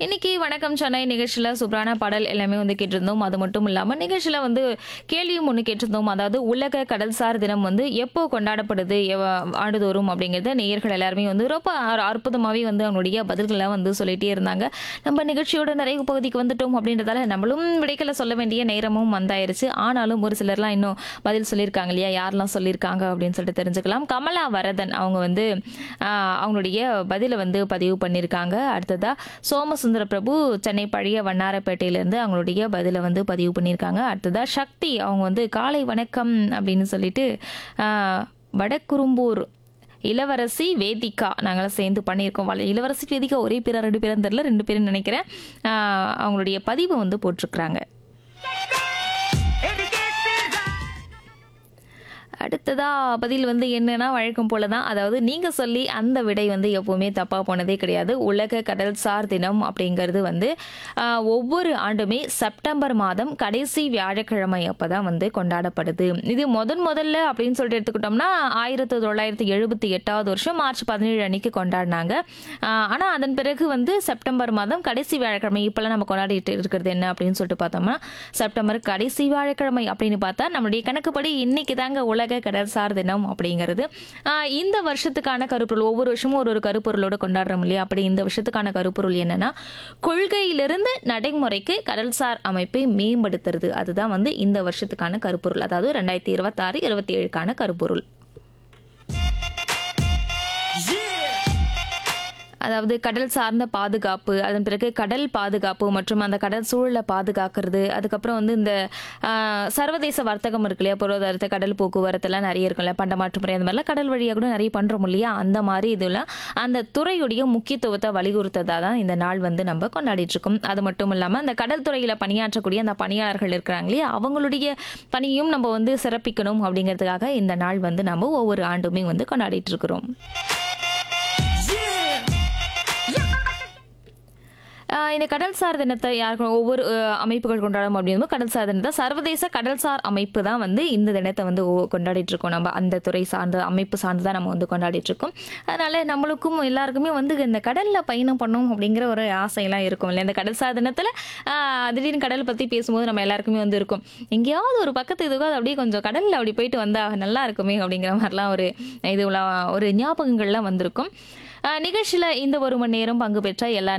இன்னைக்கு வணக்கம் சென்னை நிகழ்ச்சியில் சூப்பரான பாடல் எல்லாமே வந்து கேட்டிருந்தோம் அது மட்டும் இல்லாமல் நிகழ்ச்சியில் வந்து கேள்வியும் ஒன்று கேட்டிருந்தோம் அதாவது உலக கடல்சார் தினம் வந்து எப்போ கொண்டாடப்படுது எவ- ஆண்டுதோறும் அப்படிங்கிறத நேயர்கள் எல்லாருமே வந்து ரொம்ப அ- அற்புதமாகவே வந்து அவங்களுடைய பதில்களை வந்து சொல்லிட்டே இருந்தாங்க நம்ம நிகழ்ச்சியோட நிறைவு பகுதிக்கு வந்துட்டோம் அப்படின்றதால நம்மளும் விடைகளை சொல்ல வேண்டிய நேரமும் வந்தாயிருச்சு ஆனாலும் ஒரு சிலர்லாம் இன்னும் பதில் சொல்லியிருக்காங்க இல்லையா யாரெல்லாம் சொல்லியிருக்காங்க அப்படின்னு சொல்லிட்டு தெரிஞ்சுக்கலாம் கமலா வரதன் அவங்க வந்து ஆஹ், அவங்களுடைய பதிலை வந்து பதிவு பண்ணியிருக்காங்க அடுத்ததா சோமசுந்தர பிரபு சென்னை பழைய வண்ணாரப்பேட்டையிலேருந்து அவங்களுடைய பதிலை வந்து பதிவு பண்ணியிருக்காங்க அடுத்ததா சக்தி அவங்க வந்து காலை வணக்கம் அப்படின்னு சொல்லிட்டு ஆஹ், வடக்குறும்பூர் இளவரசி வேதிகா நாங்களாம் சேர்ந்து பண்ணியிருக்கோம் வள- இளவரசி வேதிகா ஒரே பேரா ரெண்டு பேரும் தெரில ரெண்டு பேரும் நினைக்கிறேன் ஆஹ், அவங்களுடைய பதிவை வந்து போட்டிருக்கிறாங்க அடுத்ததா பதில் வந்து என்னன்னா வழக்கம் போல தான் அதாவது நீங்க சொல்லி அந்த விடை வந்து எப்பவுமே தப்பா போனதே கிடையாது உலக கடல்சார் தினம் அப்படிங்கிறது வந்து ஆஹ், ஒவ்வொரு ஆண்டுமே செப்டம்பர் மாதம் கடைசி வியாழக்கிழமை அப்பதான் வந்து கொண்டாடப்படுது இது முதன் முதல்ல அப்படின்னு சொல்லிட்டு எடுத்துக்கிட்டோம்னா ஆயிரத்தி தொள்ளாயிரத்தி எழுபத்தி எட்டாவது வருஷம் மார்ச் பதினேழு அன்னைக்கு கொண்டாடினாங்க ஆஹ், ஆனா அதன் பிறகு வந்து செப்டம்பர் மாதம் கடைசி வியாழக்கிழமை இப்பெல்லாம் நம்ம கொண்டாடிட்டு இருக்கிறது என்ன அப்படின்னு சொல்லிட்டு பார்த்தோம்னா செப்டம்பர் கடைசி வியாழக்கிழமை அப்படின்னு பார்த்தா நம்மளுடைய கணக்குப்படி இன்னைக்கு தாங்க உலக கடல்சார் தினம் அப்படிங்கிறது ஆஹ் இந்த வருஷத்துக்கான கருப்பொருள் ஒவ்வொரு வருஷமும் ஒரு ஒரு கருப்பொருளோட கொண்டாடுறோம் இல்லையா அப்படி இந்த வருஷத்துக்கான கருப்பொருள் என்னன்னா கொள்கையிலிருந்து நடைமுறைக்கு கடல்சார் அமைப்பை மேம்படுத்துறது அதுதான் வந்து இந்த வருஷத்துக்கான கருப்பொருள் அதாவது ரெண்டாயிரத்தி இருபத்தாறு இருபத்தி ஏழுக்கான கருப்பொருள் அதாவது கடல் சார்ந்த பாதுகாப்பு அதன் பிறகு கடல் பாதுகாப்பு மற்றும் அந்த கடல் சூழலை பாதுகாக்கிறது அதுக்கப்புறம் வந்து இந்த ஆஹ், சர்வதேச வர்த்தகம் இருக்கு இல்லையா பொருளாதாரத்தை கடல் போக்குவரத்து எல்லாம் நிறைய இருக்குல்ல பண்டமாற்று முறை அந்த மாதிரிலாம் கடல் வழியாக கூட நிறைய பண்றோம் இல்லையா அந்த மாதிரி இதெல்லாம் அந்த துறையுடைய முக்கியத்துவத்தை வலியுறுத்ததா தான் இந்த நாள் வந்து நம்ம கொண்டாடிட்டு இருக்கோம் அது மட்டும் இல்லாமல் அந்த கடல் துறையில பணியாற்றக்கூடிய அந்த பணியாளர்கள் இருக்கிறாங்க இல்லையா அவங்களுடைய பணியும் நம்ம வந்து சிறப்பிக்கணும் அப்படிங்கிறதுக்காக இந்த நாள் வந்து நம்ம ஒவ்வொரு ஆண்டுமே வந்து கொண்டாடிட்டு இருக்கிறோம் ஆஹ் இந்த கடல்சார் தினத்தை யாருக்கு ஒவ்வொரு அஹ், அமைப்புகள் கொண்டாடும் அப்படிங்கும்போது கடல்சார் தினத்தை சர்வதேச கடல்சார் அமைப்பு தான் வந்து இந்த தினத்தை வந்து ஒ- கொண்டாடிட்டு இருக்கோம் நம்ம அந்த துறை சார்ந்த அமைப்பு சார்ந்து தான் நம்ம வந்து கொண்டாடிட்டு இருக்கோம் அதனால நம்மளுக்கும் எல்லாருக்குமே வந்து இந்த கடல்ல பயணம் பண்ணணும் அப்படிங்கிற ஒரு ஆசையெல்லாம் இருக்கும் இல்லை இந்த கடல்சார் தினத்துல ஆஹ், திடீர்னு கடல் பத்தி பேசும்போது நம்ம எல்லாருக்குமே வந்து இருக்கும் எங்கேயாவது ஒரு பக்கத்து இதுக்கோ அது அப்படியே கொஞ்சம் கடல்ல அப்படி போயிட்டு வந்தா நல்லா இருக்குமே அப்படிங்கிற மாதிரிலாம் ஒரு இதுலாம் ஒரு ஞாபகங்கள்லாம் வந்திருக்கும் ஆஹ், நிகழ்ச்சியில இந்த ஒரு மணி நேரம் பங்கு பெற்ற எல்லா